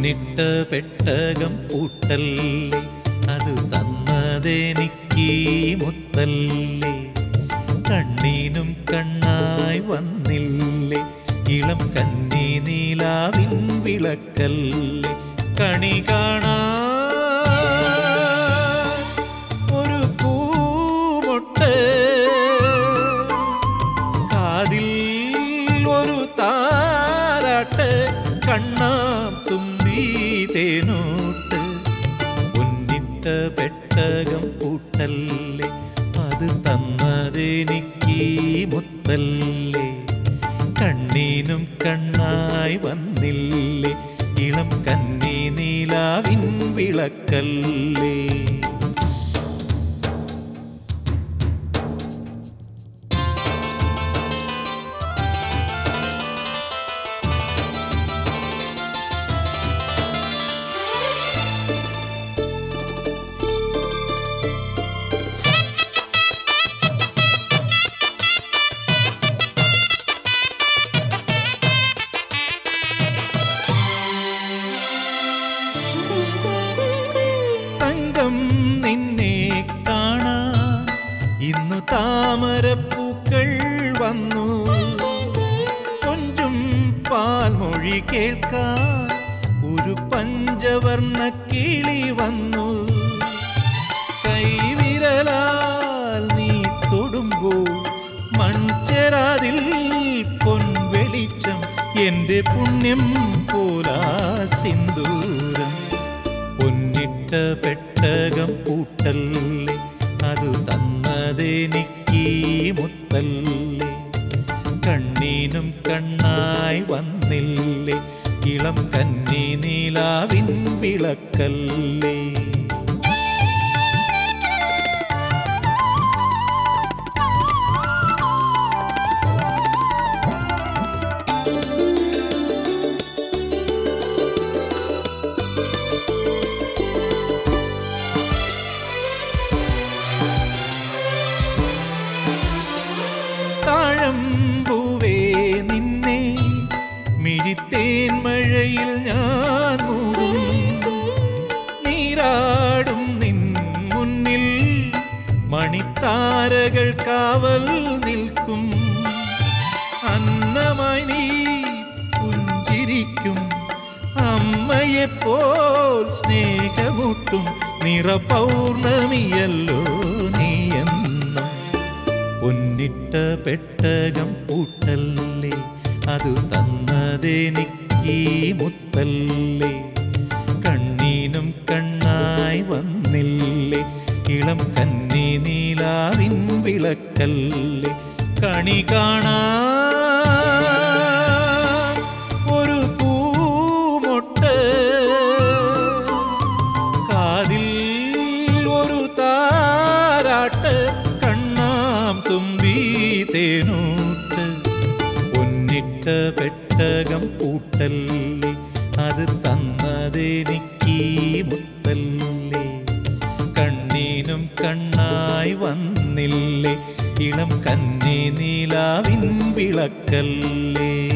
പൊന്നിട്ട പെട്ടകം പൂട്ടല്ലേ അത് തന്നതെനിക്ക് മുത്തല്ലേ കണ്ണീനും കണ്ണായി വന്നില്ലേ ഇളം കന്നി നീലാവിൻ വിളക്കല്ലേ കണി കാണാ ഒരു പൂമൊട്ട് കാതിൽ ഒരു താരാട്ട് കണ്ണാം തുമ്പി തേനോട്ട് പൊന്നിട്ട പെട്ടകം പൂട്ടല്ലേ അത് തന്നതെനിക്ക് മുത്തല്ലേ കണ്ണീനും കണ്ണായി വന്നില്ലേ ഇളം കന്നി നീലാവിൻ വിളക്കല്ലേ തങ്കം നിന്നെ കാണാൻ ഇന്നു താമരപ്പൂക്കൾ വന്നു കൊഞ്ചും പാൽമൊഴി കേൾക്കാൻ ഒരു പഞ്ചവർണ്ണ കിളി വന്നു കൈവിരലാൽ നീ തൊടുമ്പോൾ മൺചെരാതിൽ പൊൻവെളിച്ചം എൻ്റെ പുണ്യം പോലാ സിന്ദൂരം പൊന്നിട്ട പെട്ടകം പൂട്ടല്ലേ അത് തന്നതെനിക്ക് മുത്തല്ലേ കണ്ണീനും കണ്ണായി വന്നില്ലേ ഇളം കന്നി നീലാവിൻ വിളക്കല്ലേ താഴമ്പൂവേ നിന്നെ മിഴിത്തേൻ മഴയിൽ ഞാൻ മൂടും നീരാടും നിൻ മുന്നിൽ മണിത്താരകൾ കാവൽ നിൽക്കും അന്നമായി നീ പുഞ്ചിരിക്കും അമ്മയെപ്പോൽ സ്നേഹമൂട്ടും നിറ പൗർണമിയല്ലോ നീയെന്നും പൊന്നിട്ട പെട്ടകം പൂട്ടല്ലേ അത് തന്നതെനിക്ക് മുത്തല്ലേ കണ്ണീനും കണ്ണായി വന്നില്ലേ ഇളം കന്നി നീലാവിൻ വിളക്കല്ലേ കണി കാണാ ഒരു പൂമൊട്ട് കാതിൽ ഒരു താരാട്ട് കണ്ണാം തുമ്പി തേനൂട്ട് പൊന്നിട്ട പെട്ടകം പൂട്ടല്ലേ അത് തന്നതെനിക്ക് മുത്തല്ലേ കണ്ണീനും കണ്ണായി വന്നില്ലേ ഇളം കന്നി നീലാവിൻ വിളക്കല്ലേ